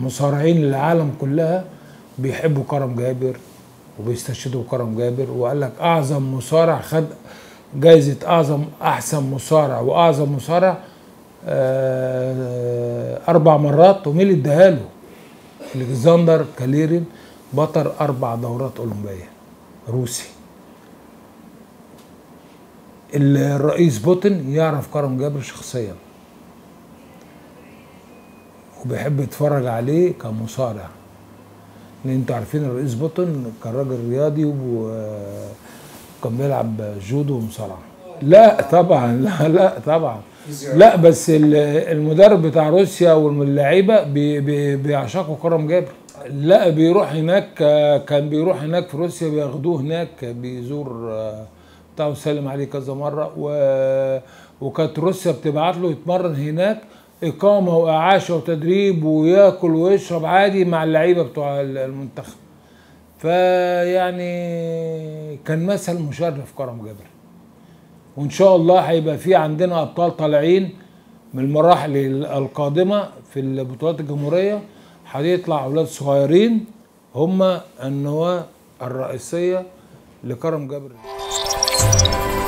مصارعين العالم كلها بيحبوا كرم جابر وبيستشهدوا كرم جابر وقال لك اعظم مصارع خد جايزه اعظم احسن مصارع واعظم مصارع آه، اربع مرات ومين اللي اداها له؟ الكسندر كاليرين بطل اربع دورات اولمبيه روسي الرئيس بوتين يعرف كرم جابر شخصيا وبيحب يتفرج عليه كمصارع لان انتوا عارفين الرئيس بوتين كان راجل رياضي وكان بيلعب جودو ومصارعه لا طبعا لا لا طبعا لا بس ال- المدرب بتاع روسيا واللعيبه بي- بي- بيعشقوا كرم جابر لا بيروح هناك آه، كان بيروح هناك في روسيا بياخدوه هناك بيزور آه، بتاع وسلم عليه كذا مره و... وكانت روسيا بتبعت له يتمرن هناك اقامه واعاشه وتدريب وياكل ويشرب عادي مع اللعيبه بتوع المنتخب فيعني كان مثل مشرف كرم جابر وان شاء الله هيبقى في عندنا ابطال طالعين من المراحل القادمه في البطولات الجمهوريه هيطلع اولاد صغيرين هم النواه الرئيسيه لكرم جابر